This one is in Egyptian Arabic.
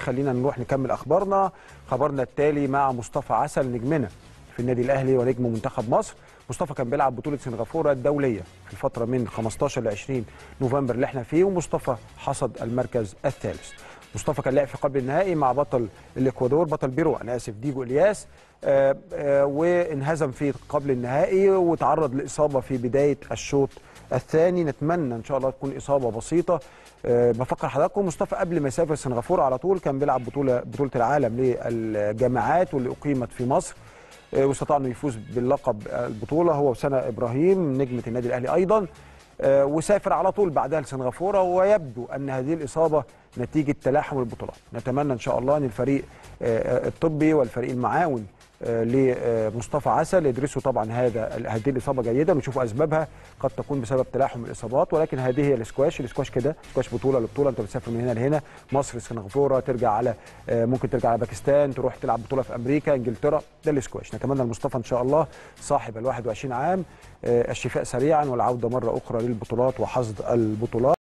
خلينا نروح نكمل اخبارنا خبرنا التالي مع مصطفى عسل نجمنا في النادي الاهلي ونجم منتخب مصر مصطفى كان بيلعب بطوله سنغافوره الدوليه في الفتره من 15 ل 20 نوفمبر اللي احنا فيه ومصطفى حصد المركز الثالث مصطفى كان لعب في قبل النهائي مع بطل الاكوادور بطل بيرو انا اسف ديجو الياس آه آه وانهزم في قبل النهائي وتعرض لاصابه في بدايه الشوط الثاني نتمنى ان شاء الله تكون اصابه بسيطه أه بفكر حضراتكم مصطفى قبل ما يسافر سنغافوره على طول كان بيلعب بطوله بطوله العالم للجامعات واللي اقيمت في مصر أه واستطاع انه يفوز باللقب البطوله هو وسنه ابراهيم نجمه النادي الاهلي ايضا أه وسافر على طول بعدها لسنغافوره ويبدو ان هذه الاصابه نتيجه تلاحم البطولات نتمنى ان شاء الله ان الفريق الطبي والفريق المعاون لمصطفى عسل يدرسوا طبعا هذا هذه الاصابه جيدا ويشوفوا اسبابها قد تكون بسبب تلاحم الاصابات ولكن هذه هي الاسكواش الاسكواش كده سكواش بطوله لبطوله انت بتسافر من هنا لهنا مصر سنغافوره ترجع على ممكن ترجع على باكستان تروح تلعب بطوله في امريكا انجلترا ده الاسكواش نتمنى لمصطفى ان شاء الله صاحب ال 21 عام الشفاء سريعا والعوده مره اخرى للبطولات وحصد البطولات